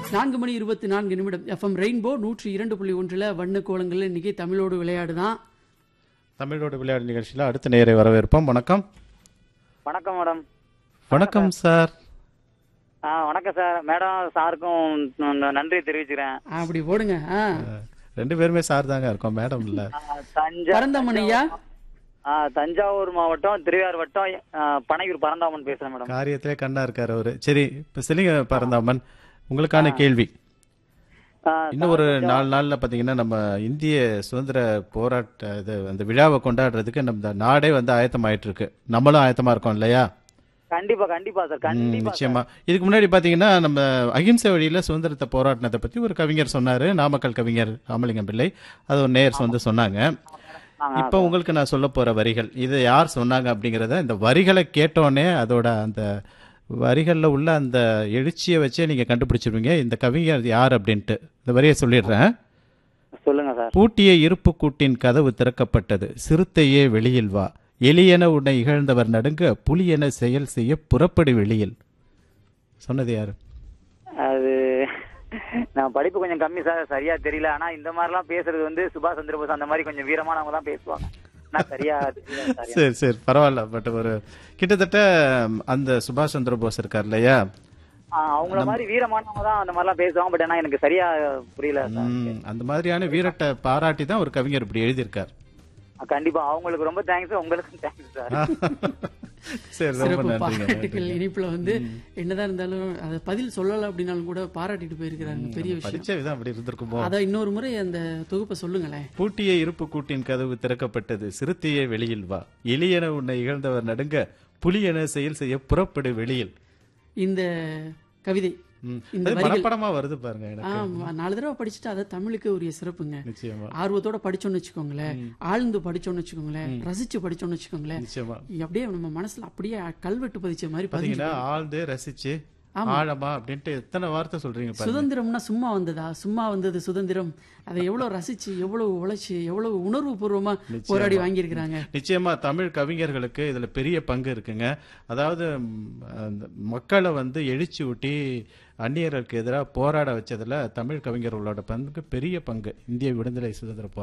நான்கு மணி இருபத்தி நான்கு நிமிடம் எஃப்எம் ரெயின்போ நூற்றி இரண்டு புள்ளி ஒன்றில் வண்ண கோலங்கள் இன்னைக்கு தமிழோடு விளையாடு தான் தமிழோடு விளையாடு நிகழ்ச்சியில் அடுத்த நேரை வரவேற்போம் வணக்கம் வணக்கம் மேடம் வணக்கம் சார் ஆ வணக்கம் சார் மேடம் சாருக்கும் ந- நன்றி தெரிவிச்சுக்கிறேன் அப்படி போடுங்க ஆ ரெண்டு பேருமே சார் தாங்க இருக்கோம் மேடம் இல்ல ஆ, தஞ்சா பரந்தாமன் ஐயா ஆ, தஞ்சாவூர் மாவட்டம் திருவையார் வட்டம் ஆ, பனையூர் பரந்தாமன் பேசுறேன் மேடம் காரியத்திலே கண்ணா இருக்காரு அவரு சரி இப்ப சொல்லுங்க பரந்தாமன் உங்களுக்கான கேள்வி ஆ, இன்னும் ஒரு நாலு நாள்ல பாத்தீங்கன்னா நம்ம இந்திய சுதந்திர போராட்ட இது அந்த விழாவை கொண்டாடுறதுக்கு நம்ம நாடே வந்து ஆயத்தமாயிட்டு இருக்கு நம்மளும் ஆயத்தமா இருக்கோம் இல்லையா கண்டிப்பா கண்டிப்பா சார் ம், கண்டிப்பா நிச்சயமா இதுக்கு முன்னாடி பாத்தீங்கன்னா நம்ம அகிம்சை வழியில சுதந்திரத்தை போராட்டினதை பத்தி ஒரு கவிஞர் சொன்னாரு நாமக்கல் கவிஞர் ராமலிங்கம் பிள்ளை அது ஒரு நேயர் வந்து சொன்னாங்க ஆ, இப்போ உங்களுக்கு நான் சொல்ல போற வரிகள் இதை யார் சொன்னாங்க அப்படிங்கறத இந்த வரிகளை கேட்டோடனே அதோட அந்த வரிகள்ல உள்ள அந்த எழுச்சியை வச்சே நீங்க கண்டுபிடிச்சிருவீங்க இந்த கவிஞர் யார் அப்படின்ட்டு இந்த வரியை சொல்லிடுறேன் சொல்லுங்க சார் பூட்டிய இருப்பு கூட்டின் கதவு திறக்கப்பட்டது சிறுத்தையே வெளியில் வா எலியென உன்னை இகழ்ந்தவர் நடுங்க புலியென செயல் செய்ய புறப்படு வெளியில் சொன்னது யாரு அது நான் படிப்பு கொஞ்சம் கம்மி சார் சரியா தெரியல ஆனா இந்த மாதிரிலாம் பேசுறது வந்து சுபாஷ் சந்திர போஸ் அந்த மாதிரி கொஞ்சம் வீரமானவங்க தான் பேசுவாங்க நான் சரியா தெரியல சார் சரி சரி பரவாயில்ல பட் ஒரு கிட்டத்தட்ட அந்த சுபாஷ் சந்திர போஸ் இருக்கார் இல்லையா ஆ, அவங்கள மாதிரி வீரமானவங்க தான் அந்த மாதிரிலாம் பேசுவாங்க பட் ஆனா எனக்கு சரியா புரியல சார் ம், அந்த மாதிரியான வீரத்தை பாராட்டி தான் ஒரு கவிஞர் இப்படி எழுதியிருக்கார் கண்டிப்பா அவங்களுக்கு ரொம்ப தேங்க்ஸ் உங்களுக்கும் தேங்க்ஸ் சார் சரி ரொம்ப சிறப்பு நன்றிங்க பாராட்டுகள் இனிப்புல வந்து என்னதான் இருந்தாலும் அதை பதில் சொல்லல அப்படின்னாலும் கூட பாராட்டிட்டு போயிருக்கிறாங்க பெரிய விஷயம் படிச்ச விதம் அப்படி இருந்திருக்குமோ அதை இன்னொரு முறை அந்த தொகுப்பை சொல்லுங்களேன் பூட்டிய இருப்பு கூட்டின் கதவு திறக்கப்பட்டது சிறுத்தையே வெளியில் வா எலியென உன்னை இகழ்ந்தவர் நடுங்க புலியென செயல் செய்ய புறப்படு வெளியில் இந்த கவிதை ம், இந்த அது வரிகள் மனப்படமா வருது பாருங்க எனக்கு ஆமா நாலு தடவை படிச்சுட்டு அதை தமிழுக்கு உரிய சிறப்புங்க நிச்சயமா ஆர்வத்தோட படிச்சோம்னு வச்சுக்கோங்களேன் ஆழ்ந்து படிச்சோம்னு வச்சுக்கோங்களேன் ரசிச்சு படிச்சோம்னு வச்சுக்கோங்களேன் நிச்சயமா அப்படியே நம்ம மனசுல அப்படியே கல்வெட்டு பதிச்ச மாதிரி பதிஞ்சு பாத்தீங்கன்னா ஆழ்ந்து ரசிச்சு ஆழமா அப்படின்ட்டு எத்தனை வார்த்தை சொல்றீங்க பாருங்க சுதந்திரம்னா சும்மா வந்ததா சும்மா வந்தது சுதந்திரம் அதை எவ்வளவு ரசிச்சு எவ்வளவு உழைச்சு எவ்வளவு உணர்வு பூர்வமா போராடி வாங்கியிருக்கிறாங்க நிச்சயமா தமிழ் கவிஞர்களுக்கு இதுல பெரிய பங்கு இருக்குங்க அதாவது ம், அந்த மக்களை வந்து எழுச்சி ஊட்டி அந்நியர்களுக்கு எதிராக போராட வச்சதுல தமிழ் கவிஞர்களோட பங்கு பெரிய பங்கு இந்திய விடுதலை சுதந்திர போராட்டம்